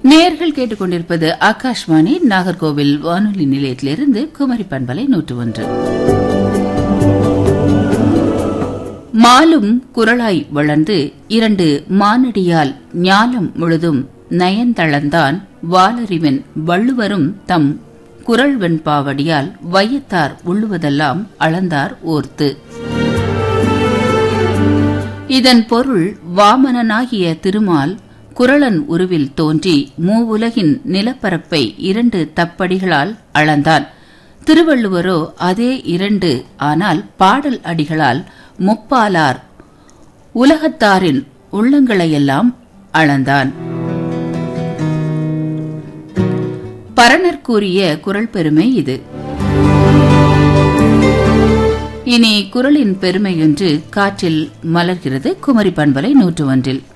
நேர்கள் கேட்டுக்கொண்டிருப்பது ஆகாஷ்வாணி நாகர்கோவில் வானொலி நிலையத்திலிருந்து குமரி பண்பலை நூற்று ஒன்று மாலும் குரலாய் வளர்ந்து இரண்டு மானடியால் ஞாலம் முழுதும் நயந்தளந்தான் வாலறிவன் வள்ளுவரும் தம் குரல் வெண்பாவடியால் வையத்தார் உள்ளுவதெல்லாம் அளந்தார் ஓர்த்து இதன் பொருள் வாமனனாகிய திருமால் குரலன் உருவில் தோன்றி மூவுலகின் நிலப்பரப்பை இரண்டு தப்படிகளால் அளந்தான் திருவள்ளுவரோ அதே இரண்டு ஆனால் பாடல் அடிகளால் முப்பாலார் உலகத்தாரின் உள்ளங்களையெல்லாம் அளந்தான் பரணர் கூறிய குரல் பெருமை இது இனி குரலின் பெருமையொன்று காற்றில் மலர்கிறது குமரி பண்பலை நூற்று ஒன்றில்